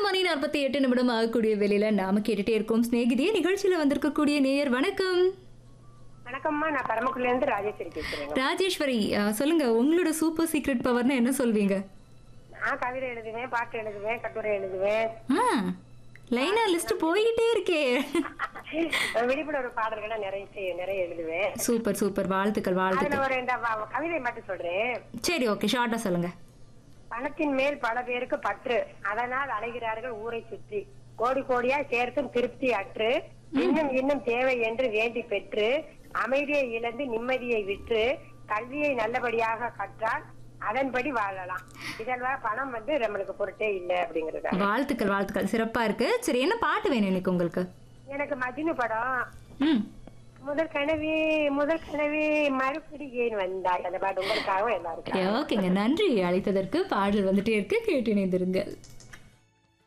மணி நாற்பத்தி எட்டு நிமிடம் ஆகக்கூடிய வேலையில நாம கேட்டுட்டே இருக்கோம் சிநேகிதியே நிகழ்ச்சியில வந்திருக்கக்கூடிய நேயர் வணக்கம் வணக்கம்மா நான் பரமக்குடில இருந்து ராஜேஸ்வரி பேசுறேங்க ராஜேஸ்வரி அஹ், சொல்லுங்க உங்களோட சூப்பர் சீக்ரெட் பவர்னா என்ன சொல்வீங்க நான் கவிதை எழுதுவேன் பாட்டு எழுதுவேன் கட்டுரை எழுதுவேன் ஆ லைனா லிஸ்ட் போய்கிட்டே இருக்கே விழிப்புணர்வு பாடல்களை நிறைய செய்- நிறைய எழுதுவேன் சூப்பர் சூப்பர் வாழ்த்துக்கள் அதுல வாழ்த்துக்கள் ஒரு இந்த வ- கவிதை மட்டும் சொல்றேன் சரி ஓகே ஷார்ட்டா சொல்லுங்க பணத்தின் மேல் பல பேருக்கு பற்று அதனால் அலைகிறார்கள் ஊரை சுற்றி கோடி கோடியா சேர்த்தும் திருப்தி அற்று இன்னும் இன்னும் தேவை என்று வேண்டி பெற்று அமைதியை இழந்து நிம்மதியை விற்று கல்வியை நல்லபடியாக கற்றால் அதன்படி வாழலாம் இதெல்லாம் பணம் வந்து நம்மளுக்கு பொருட்டே இல்லை அப்படிங்கறதா வாழ்த்துக்கள் வாழ்த்துக்கள் சிறப்பா இருக்கு சரி என்ன பாட்டு வேணும் இன்னைக்கு உங்களுக்கு எனக்கு மஜ்னு படம் ம் முதல் கனவே முதல் கனவே மறுபடி ஏன் வந்தாய் அந்த பாட்டு உங்களுக்காகவும் எல்லாருக்கும் ஓகேங்க நன்றி அழைத்ததற்கு பாடல் வந்துட்டே இருக்கு கேட்டு இணைந்திருங்கள்